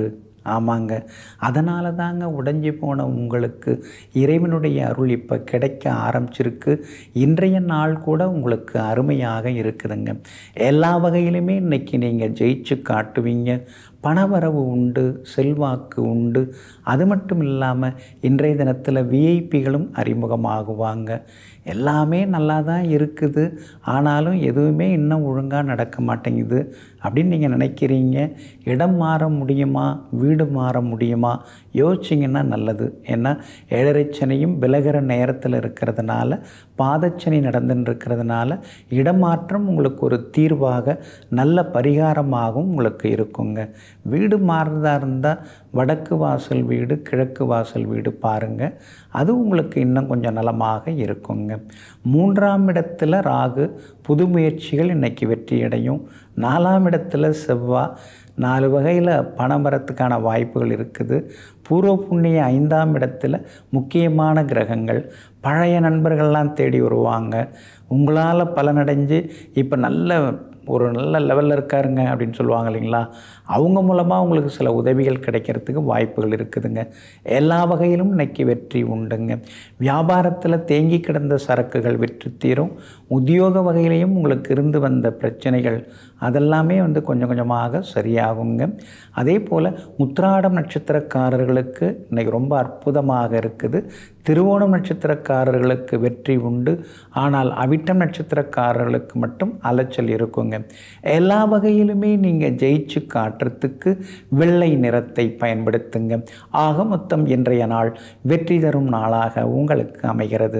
S1: ஆமாங்க அதனால தாங்க உடைஞ்சி போன உங்களுக்கு இறைவனுடைய அருள் இப்போ கிடைக்க ஆரம்பிச்சிருக்கு இன்றைய நாள் கூட உங்களுக்கு அருமையாக இருக்குதுங்க எல்லா வகையிலுமே இன்னைக்கு நீங்கள் ஜெயிச்சு காட்டுவீங்க பணவரவு உண்டு செல்வாக்கு உண்டு அது மட்டும் இல்லாமல் இன்றைய தினத்தில் விஐபிகளும் அறிமுகமாகுவாங்க எல்லாமே நல்லா தான் இருக்குது ஆனாலும் எதுவுமே இன்னும் ஒழுங்காக நடக்க மாட்டேங்குது அப்படின்னு நீங்கள் நினைக்கிறீங்க இடம் மாற முடியுமா வீடு மாற முடியுமா யோசிச்சிங்கன்னா நல்லது ஏன்னா ஏழரைச்சனையும் விலகிற நேரத்தில் இருக்கிறதுனால பாதச்சனை நடந்துன்னு இருக்கிறதுனால இடமாற்றம் உங்களுக்கு ஒரு தீர்வாக நல்ல பரிகாரமாகவும் உங்களுக்கு இருக்குங்க வீடு மாறுறதா இருந்தால் வடக்கு வாசல் வீடு கிழக்கு வாசல் வீடு பாருங்கள் அது உங்களுக்கு இன்னும் கொஞ்சம் நலமாக இருக்குங்க மூன்றாம் இடத்துல ராகு புது முயற்சிகள் இன்றைக்கி வெற்றியடையும் நாலாம் இடத்துல செவ்வாய் நாலு வகையில் பணம் வரத்துக்கான வாய்ப்புகள் இருக்குது பூர்வ புண்ணிய ஐந்தாம் இடத்துல முக்கியமான கிரகங்கள் பழைய நண்பர்கள்லாம் தேடி வருவாங்க உங்களால் பலனடைஞ்சு இப்போ நல்ல ஒரு நல்ல லெவலில் இருக்காருங்க அப்படின்னு சொல்லுவாங்க இல்லைங்களா அவங்க மூலமாக உங்களுக்கு சில உதவிகள் கிடைக்கிறதுக்கு வாய்ப்புகள் இருக்குதுங்க எல்லா வகையிலும் இன்னைக்கு வெற்றி உண்டுங்க வியாபாரத்தில் தேங்கி கிடந்த சரக்குகள் விற்று தீரும் உத்தியோக வகையிலையும் உங்களுக்கு இருந்து வந்த பிரச்சனைகள் அதெல்லாமே வந்து கொஞ்சம் கொஞ்சமாக சரியாகுங்க அதே போல் உத்திராடம் நட்சத்திரக்காரர்களுக்கு இன்னைக்கு ரொம்ப அற்புதமாக இருக்குது திருவோணம் நட்சத்திரக்காரர்களுக்கு வெற்றி உண்டு ஆனால் அவிட்டம் நட்சத்திரக்காரர்களுக்கு மட்டும் அலைச்சல் இருக்குங்க எல்லா வகையிலுமே நீங்கள் ஜெயிச்சு காட்டுறதுக்கு வெள்ளை நிறத்தை பயன்படுத்துங்க ஆக மொத்தம் இன்றைய நாள் வெற்றி தரும் நாளாக உங்களுக்கு அமைகிறது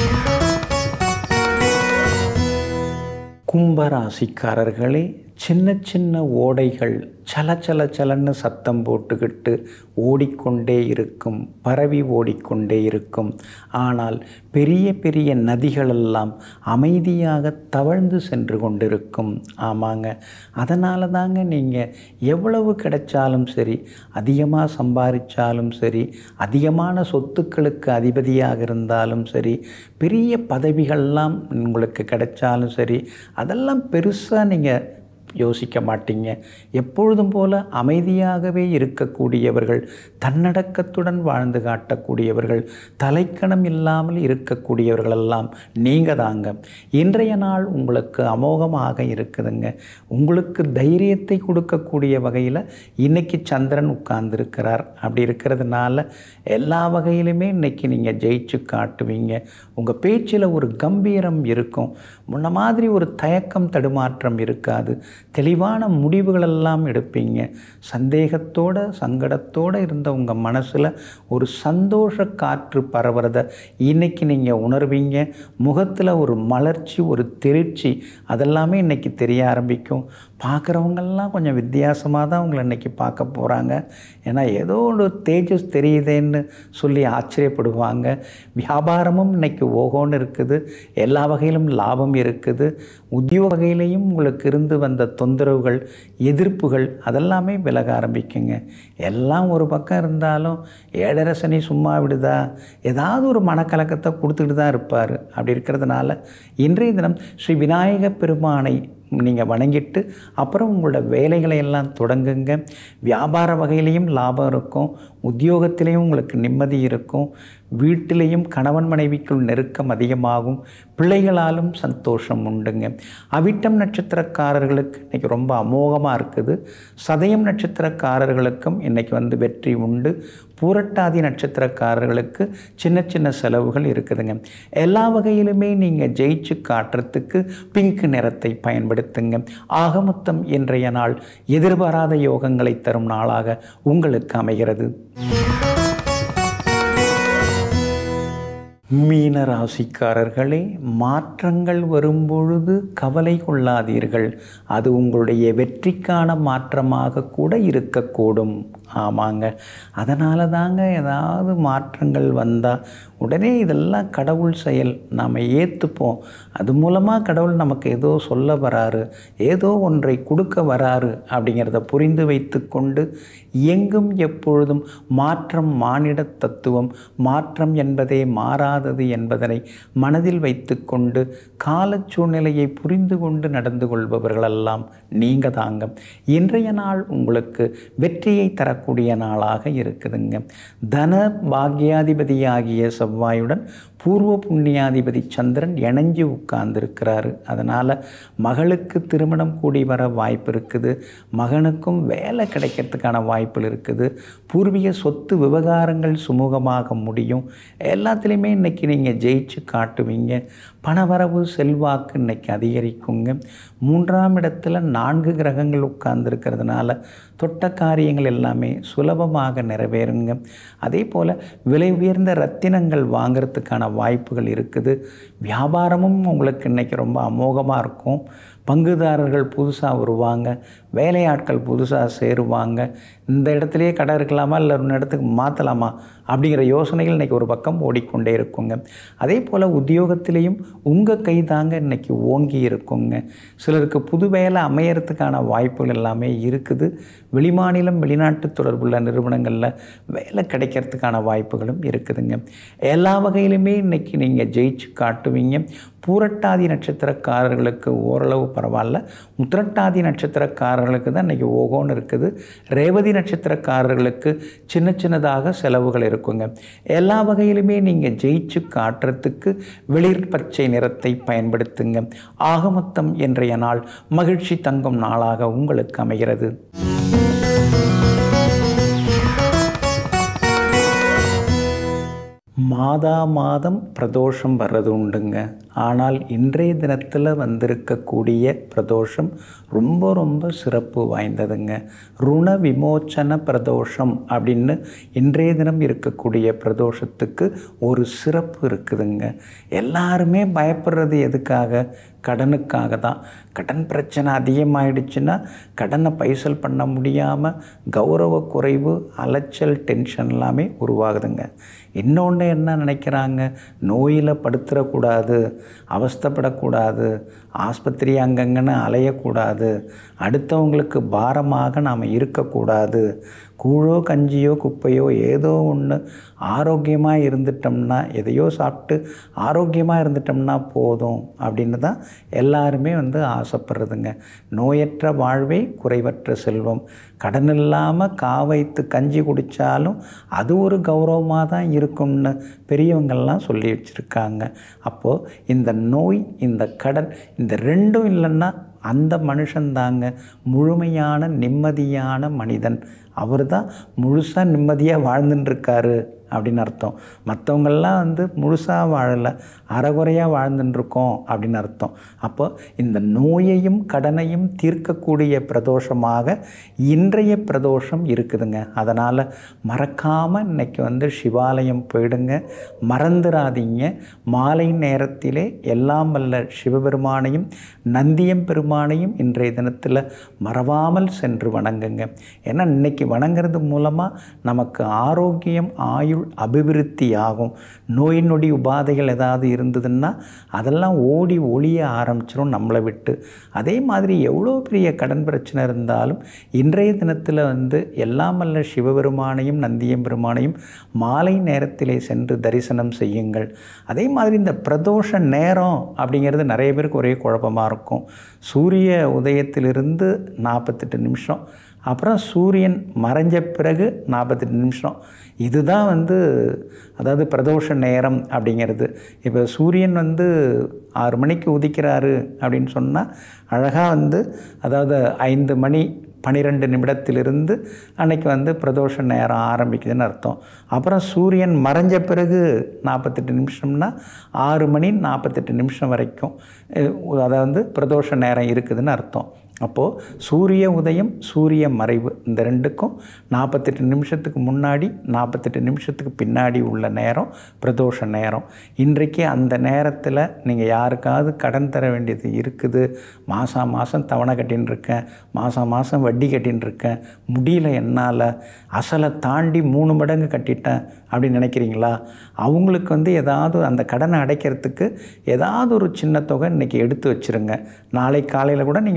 S1: கும்பராசிக்காரர்களே சின்ன சின்ன ஓடைகள் சல சல சலன்னு சத்தம் போட்டுக்கிட்டு ஓடிக்கொண்டே இருக்கும் பரவி ஓடிக்கொண்டே இருக்கும் ஆனால் பெரிய பெரிய நதிகளெல்லாம் அமைதியாக தவழ்ந்து சென்று கொண்டிருக்கும் ஆமாங்க அதனால தாங்க நீங்கள் எவ்வளவு கிடைச்சாலும் சரி அதிகமாக சம்பாதிச்சாலும் சரி அதிகமான சொத்துக்களுக்கு அதிபதியாக இருந்தாலும் சரி பெரிய பதவிகள்லாம் உங்களுக்கு கிடைச்சாலும் சரி அதெல்லாம் பெருசாக நீங்கள் யோசிக்க மாட்டீங்க எப்பொழுதும் போல அமைதியாகவே இருக்கக்கூடியவர்கள் தன்னடக்கத்துடன் வாழ்ந்து காட்டக்கூடியவர்கள் தலைக்கணம் இல்லாமல் இருக்கக்கூடியவர்களெல்லாம் நீங்கள் தாங்க இன்றைய நாள் உங்களுக்கு அமோகமாக இருக்குதுங்க உங்களுக்கு தைரியத்தை கொடுக்கக்கூடிய வகையில் இன்னைக்கு சந்திரன் உட்கார்ந்துருக்கிறார் அப்படி இருக்கிறதுனால எல்லா வகையிலுமே இன்னைக்கு நீங்கள் ஜெயிச்சு காட்டுவீங்க உங்கள் பேச்சில் ஒரு கம்பீரம் இருக்கும் முன்ன மாதிரி ஒரு தயக்கம் தடுமாற்றம் இருக்காது தெளிவான முடிவுகளெல்லாம் எடுப்பீங்க சந்தேகத்தோட சங்கடத்தோடு இருந்த உங்கள் மனசில் ஒரு சந்தோஷ காற்று பரவுறத இன்னைக்கு நீங்கள் உணர்வீங்க முகத்தில் ஒரு மலர்ச்சி ஒரு திருச்சி அதெல்லாமே இன்னைக்கு தெரிய ஆரம்பிக்கும் பார்க்குறவங்கெல்லாம் கொஞ்சம் வித்தியாசமாக தான் உங்களை இன்னைக்கு பார்க்க போகிறாங்க ஏன்னா ஏதோ ஒரு தேஜஸ் தெரியுதேன்னு சொல்லி ஆச்சரியப்படுவாங்க வியாபாரமும் இன்னைக்கு ஓகோன்னு இருக்குது எல்லா வகையிலும் லாபம் இருக்குது உத்தியோக வகையிலையும் உங்களுக்கு இருந்து வந்த தொந்தரவுகள் எதிர்ப்புகள் அதெல்லாமே விலக ஆரம்பிக்குங்க எல்லாம் ஒரு பக்கம் இருந்தாலும் ஏழரை சனி சும்மா விடுதா ஏதாவது ஒரு மனக்கலக்கத்தை கொடுத்துட்டு தான் இருப்பார் அப்படி இருக்கிறதுனால இன்றைய தினம் ஸ்ரீ விநாயக பெருமானை நீங்கள் வணங்கிட்டு அப்புறம் உங்களோட வேலைகளை எல்லாம் தொடங்குங்க வியாபார வகையிலையும் லாபம் இருக்கும் உத்தியோகத்திலையும் உங்களுக்கு நிம்மதி இருக்கும் வீட்டிலையும் கணவன் மனைவிக்குள் நெருக்கம் அதிகமாகும் பிள்ளைகளாலும் சந்தோஷம் உண்டுங்க அவிட்டம் நட்சத்திரக்காரர்களுக்கு இன்றைக்கி ரொம்ப அமோகமாக இருக்குது சதயம் நட்சத்திரக்காரர்களுக்கும் இன்றைக்கி வந்து வெற்றி உண்டு பூரட்டாதி நட்சத்திரக்காரர்களுக்கு சின்ன சின்ன செலவுகள் இருக்குதுங்க எல்லா வகையிலுமே நீங்கள் ஜெயிச்சு காட்டுறதுக்கு பிங்க் நிறத்தை பயன்படுத்துங்க ஆக மொத்தம் இன்றைய நாள் எதிர்பாராத யோகங்களை தரும் நாளாக உங்களுக்கு அமைகிறது மீன ராசிக்காரர்களே மாற்றங்கள் வரும்பொழுது கவலை கொள்ளாதீர்கள் அது உங்களுடைய வெற்றிக்கான மாற்றமாக கூட இருக்கக்கூடும் ஆமாங்க அதனால தாங்க ஏதாவது மாற்றங்கள் வந்தால் உடனே இதெல்லாம் கடவுள் செயல் நாம் ஏற்றுப்போம் அது மூலமாக கடவுள் நமக்கு ஏதோ சொல்ல வராரு ஏதோ ஒன்றை கொடுக்க வராரு அப்படிங்கிறத புரிந்து வைத்து கொண்டு எங்கும் எப்பொழுதும் மாற்றம் மானிட தத்துவம் மாற்றம் என்பதே மாறாதது என்பதனை மனதில் வைத்துக்கொண்டு கால சூழ்நிலையை புரிந்து கொண்டு நடந்து கொள்பவர்களெல்லாம் நீங்கள் தாங்க இன்றைய நாள் உங்களுக்கு வெற்றியை தர தரக்கூடிய நாளாக இருக்குதுங்க தன பாக்யாதிபதியாகிய செவ்வாயுடன் பூர்வ புண்ணியாதிபதி சந்திரன் இணைஞ்சு உட்கார்ந்துருக்கிறாரு அதனால் மகளுக்கு திருமணம் கூடி வர வாய்ப்பு இருக்குது மகனுக்கும் வேலை கிடைக்கிறதுக்கான வாய்ப்புகள் இருக்குது பூர்வீக சொத்து விவகாரங்கள் சுமூகமாக முடியும் எல்லாத்துலேயுமே இன்றைக்கி நீங்கள் ஜெயிச்சு காட்டுவீங்க பணவரவு செல்வாக்கு இன்னைக்கு அதிகரிக்குங்க மூன்றாம் இடத்துல நான்கு கிரகங்கள் உட்கார்ந்துருக்கிறதுனால தொட்ட காரியங்கள் எல்லாமே சுலபமாக நிறைவேறுங்க அதே போல் விலை உயர்ந்த ரத்தினங்கள் வாங்கிறதுக்கான வாய்ப்புகள் இருக்குது வியாபாரமும் உங்களுக்கு இன்றைக்கி ரொம்ப அமோகமாக இருக்கும் பங்குதாரர்கள் புதுசாக வருவாங்க வேலையாட்கள் புதுசாக சேருவாங்க இந்த இடத்துலையே கடை இருக்கலாமா இல்லை இன்னொரு இடத்துக்கு மாற்றலாமா அப்படிங்கிற யோசனைகள் இன்றைக்கி ஒரு பக்கம் ஓடிக்கொண்டே இருக்குங்க அதே போல் உத்தியோகத்திலையும் உங்கள் கை தாங்க இன்றைக்கி ஓங்கி இருக்குங்க சிலருக்கு புது வேலை அமையறதுக்கான வாய்ப்புகள் எல்லாமே இருக்குது வெளிமாநிலம் வெளிநாட்டு தொடர்புள்ள நிறுவனங்களில் வேலை கிடைக்கிறதுக்கான வாய்ப்புகளும் இருக்குதுங்க எல்லா வகையிலுமே இன்றைக்கி நீங்கள் ஜெயிச்சு காட்டுவீங்க பூரட்டாதி நட்சத்திரக்காரர்களுக்கு ஓரளவு பரவாயில்ல உத்திரட்டாதி நட்சத்திரக்காரர்களுக்கு தான் இன்றைக்கி ஓகோன்னு இருக்குது ரேவதி நட்சத்திரக்காரர்களுக்கு சின்ன சின்னதாக செலவுகள் இருக்குங்க எல்லா வகையிலுமே நீங்கள் ஜெயிச்சு காட்டுறதுக்கு வெளிர் பச்சை நிறத்தை பயன்படுத்துங்க ஆக மொத்தம் இன்றைய நாள் மகிழ்ச்சி தங்கும் நாளாக உங்களுக்கு அமைகிறது மாதா மாதம் பிரதோஷம் வர்றது உண்டுங்க ஆனால் இன்றைய தினத்தில் வந்திருக்கக்கூடிய பிரதோஷம் ரொம்ப ரொம்ப சிறப்பு வாய்ந்ததுங்க ருண விமோச்சன பிரதோஷம் அப்படின்னு இன்றைய தினம் இருக்கக்கூடிய பிரதோஷத்துக்கு ஒரு சிறப்பு இருக்குதுங்க எல்லாருமே பயப்படுறது எதுக்காக கடனுக்காக தான் கடன் பிரச்சனை அதிகமாயிடுச்சுன்னா கடனை பைசல் பண்ண முடியாமல் கௌரவ குறைவு அலைச்சல் டென்ஷன் எல்லாமே உருவாகுதுங்க இன்னொன்று என்ன நினைக்கிறாங்க நோயில் படுத்துடக்கூடாது அவஸ்தைப்படக்கூடாது ஆஸ்பத்திரி அங்கங்கன்னு அலையக்கூடாது அடுத்தவங்களுக்கு பாரமாக நாம் இருக்கக்கூடாது கூழோ கஞ்சியோ குப்பையோ ஏதோ ஒன்று ஆரோக்கியமாக இருந்துட்டோம்னா எதையோ சாப்பிட்டு ஆரோக்கியமாக இருந்துட்டோம்னா போதும் அப்படின்னு தான் எல்லாருமே வந்து ஆசைப்படுறதுங்க நோயற்ற வாழ்வே குறைவற்ற செல்வம் கடன் இல்லாமல் கா வைத்து கஞ்சி குடித்தாலும் அது ஒரு கௌரவமாக தான் இருக்கும்னு பெரியவங்கள்லாம் சொல்லி வச்சுருக்காங்க அப்போது இந்த நோய் இந்த கடன் இந்த ரெண்டும் இல்லைன்னா அந்த மனுஷன்தாங்க முழுமையான நிம்மதியான மனிதன் அவர் தான் முழுசாக நிம்மதியாக வாழ்ந்துட்டுருக்காரு அப்படின்னு அர்த்தம் மற்றவங்கள்லாம் வந்து முழுசாக வாழலை அறகுறையாக வாழ்ந்துட்டுருக்கோம் அப்படின்னு அர்த்தம் அப்போ இந்த நோயையும் கடனையும் தீர்க்கக்கூடிய பிரதோஷமாக இன்றைய பிரதோஷம் இருக்குதுங்க அதனால் மறக்காமல் இன்னைக்கு வந்து சிவாலயம் போயிடுங்க மறந்துடாதீங்க மாலை நேரத்திலே எல்லாம் வல்ல சிவபெருமானையும் நந்தியம் பெருமானையும் இன்றைய தினத்தில் மறவாமல் சென்று வணங்குங்க ஏன்னா இன்னைக்கு வணங்குறது மூலமாக நமக்கு ஆரோக்கியம் ஆயுள் அபிவிருத்தி ஆகும் நோய் நொடி உபாதைகள் ஏதாவது இருந்ததுன்னா அதெல்லாம் ஓடி ஒளிய ஆரம்பிச்சிடும் நம்மளை விட்டு அதே மாதிரி எவ்வளோ பெரிய கடன் பிரச்சனை இருந்தாலும் இன்றைய தினத்தில் வந்து எல்லாம் வல்ல சிவபெருமானையும் நந்தியம் பெருமானையும் மாலை நேரத்திலே சென்று தரிசனம் செய்யுங்கள் அதே மாதிரி இந்த பிரதோஷ நேரம் அப்படிங்கிறது நிறைய பேருக்கு ஒரே குழப்பமாக இருக்கும் சூரிய உதயத்திலிருந்து நாற்பத்தெட்டு நிமிஷம் அப்புறம் சூரியன் மறைஞ்ச பிறகு நாற்பத்தெட்டு நிமிஷம் இதுதான் வந்து அதாவது பிரதோஷ நேரம் அப்படிங்கிறது இப்போ சூரியன் வந்து ஆறு மணிக்கு உதிக்கிறாரு அப்படின்னு சொன்னால் அழகாக வந்து அதாவது ஐந்து மணி பன்னிரெண்டு நிமிடத்திலிருந்து அன்னைக்கு வந்து பிரதோஷ நேரம் ஆரம்பிக்குதுன்னு அர்த்தம் அப்புறம் சூரியன் மறைஞ்ச பிறகு நாற்பத்தெட்டு நிமிஷம்னா ஆறு மணி நாற்பத்தெட்டு நிமிஷம் வரைக்கும் அதை வந்து பிரதோஷ நேரம் இருக்குதுன்னு அர்த்தம் அப்போது சூரிய உதயம் சூரிய மறைவு இந்த ரெண்டுக்கும் நாற்பத்தெட்டு நிமிஷத்துக்கு முன்னாடி நாற்பத்தெட்டு நிமிஷத்துக்கு பின்னாடி உள்ள நேரம் பிரதோஷ நேரம் இன்றைக்கு அந்த நேரத்தில் நீங்கள் யாருக்காவது கடன் தர வேண்டியது இருக்குது மாதம் மாதம் தவணை கட்டின்னு இருக்கேன் மாதம் மாதம் வட்டி கட்டின்னு இருக்கேன் முடியல என்னால் அசலை தாண்டி மூணு மடங்கு கட்டிட்டேன் அப்படின்னு நினைக்கிறீங்களா அவங்களுக்கு வந்து ஏதாவது அந்த கடனை அடைக்கிறதுக்கு ஏதாவது ஒரு சின்ன தொகை இன்றைக்கி எடுத்து வச்சுருங்க நாளை காலையில் கூட நீங்கள் பேங்க்கில்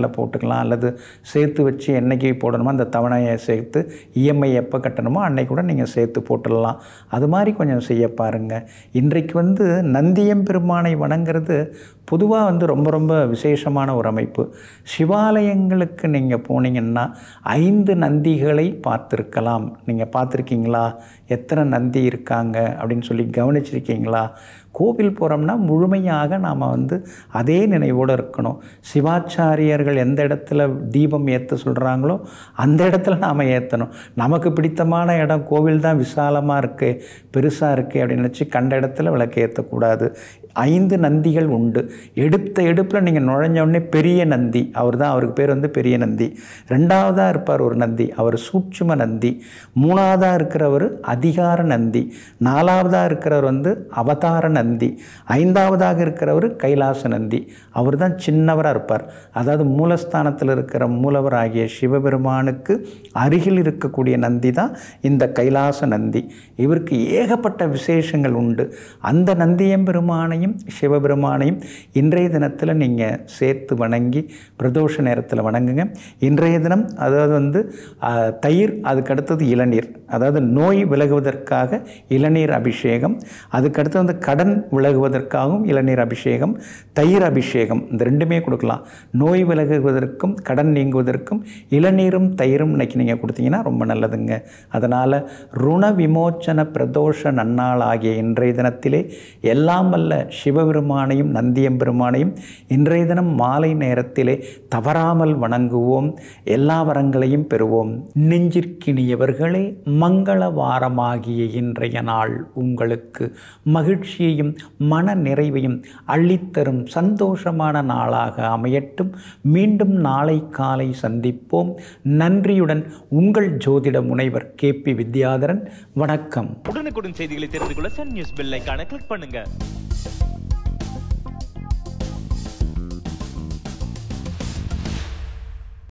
S1: நாளில் போட்டுக்கலாம் அல்லது சேர்த்து வச்சு என்னைக்கு போடணுமோ அந்த தவணையை சேர்த்து இஎம்ஐ எப்போ கட்டணுமோ அன்னைக்கு கூட நீங்கள் சேர்த்து போட்டுடலாம் அது மாதிரி கொஞ்சம் செய்ய பாருங்கள் இன்றைக்கு வந்து நந்தியம்பெருமானை வணங்குறது பொதுவாக வந்து ரொம்ப ரொம்ப விசேஷமான ஒரு அமைப்பு சிவாலயங்களுக்கு நீங்கள் போனீங்கன்னா ஐந்து நந்திகளை பார்த்துருக்கலாம் நீங்கள் பார்த்துருக்கீங்களா எத்தனை நந்தி இருக்காங்க அப்படின்னு சொல்லி கவனிச்சிருக்கீங்களா கோவில் போகிறோம்னா முழுமையாக நாம் வந்து அதே நினைவோடு இருக்கணும் சிவாச்சாரியர்கள் எந்த இடத்துல தீபம் ஏற்ற சொல்கிறாங்களோ அந்த இடத்துல நாம் ஏற்றணும் நமக்கு பிடித்தமான இடம் கோவில் தான் விசாலமாக இருக்குது பெருசாக இருக்குது அப்படின்னு நினச்சி கண்ட இடத்துல விளக்கு ஏற்றக்கூடாது ஐந்து நந்திகள் உண்டு எடுத்த எடுப்பில் நீங்கள் நுழைஞ்ச உடனே பெரிய நந்தி அவர் தான் அவருக்கு பேர் வந்து பெரிய நந்தி ரெண்டாவதாக இருப்பார் ஒரு நந்தி அவர் சூட்சும நந்தி மூணாவதாக இருக்கிறவர் அதிகார நந்தி நாலாவதாக இருக்கிறவர் வந்து அவதார நந்தி ஐந்தாவதாக இருக்கிறவர் கைலாச நந்தி அவர் தான் சின்னவராக இருப்பார் அதாவது மூலஸ்தானத்தில் இருக்கிற மூலவர் ஆகிய சிவபெருமானுக்கு அருகில் இருக்கக்கூடிய நந்தி தான் இந்த கைலாச நந்தி இவருக்கு ஏகப்பட்ட விசேஷங்கள் உண்டு அந்த நந்தியம்பெருமானையும் சிவபெருமானையும் இன்றைய தினத்தில் நீங்கள் சேர்த்து வணங்கி பிரதோஷ நேரத்தில் வணங்குங்க இன்றைய தினம் அதாவது வந்து ஆஹ், தயிர் அதுக்கு அடுத்தது இளநீர் அதாவது நோய் விலகுவதற்காக இளநீர் அபிஷேகம் அதுக்கடுத்து வந்து கடன் விலகுவதற்காகவும் இளநீர் அபிஷேகம் தயிர் அபிஷேகம் இந்த ரெண்டுமே கொடுக்கலாம் நோய் விலகுவதற்கும் கடன் நீங்குவதற்கும் இளநீரும் தயிரும் இன்னைக்கு நீங்கள் கொடுத்தீங்கன்னா ரொம்ப நல்லதுங்க அதனால் ருண விமோச்சன பிரதோஷ நன்னாள் ஆகிய இன்றைய தினத்திலே எல்லாம் வல்ல சிவபெருமானையும் நந்தியம்பெருமானையும் இன்றைய தினம் மாலை நேரத்திலே தவறாமல் வணங்குவோம் எல்லா வரங்களையும் பெறுவோம் நெஞ்சிற்கினியவர்களே மங்கள வாரமாகிய இன்றைய நாள் உங்களுக்கு மகிழ்ச்சியையும் மன நிறைவையும் அள்ளித்தரும் சந்தோஷமான நாளாக அமையட்டும் மீண்டும் நாளை காலை சந்திப்போம் நன்றியுடன் உங்கள் ஜோதிட முனைவர் கே பி வித்யாதரன் வணக்கம்
S2: உடனுக்குடன் செய்திகளை தெரிந்து கொள்ள சன் நியூஸ் பெல் ஐகானை கிளிக் பண்ணுங்க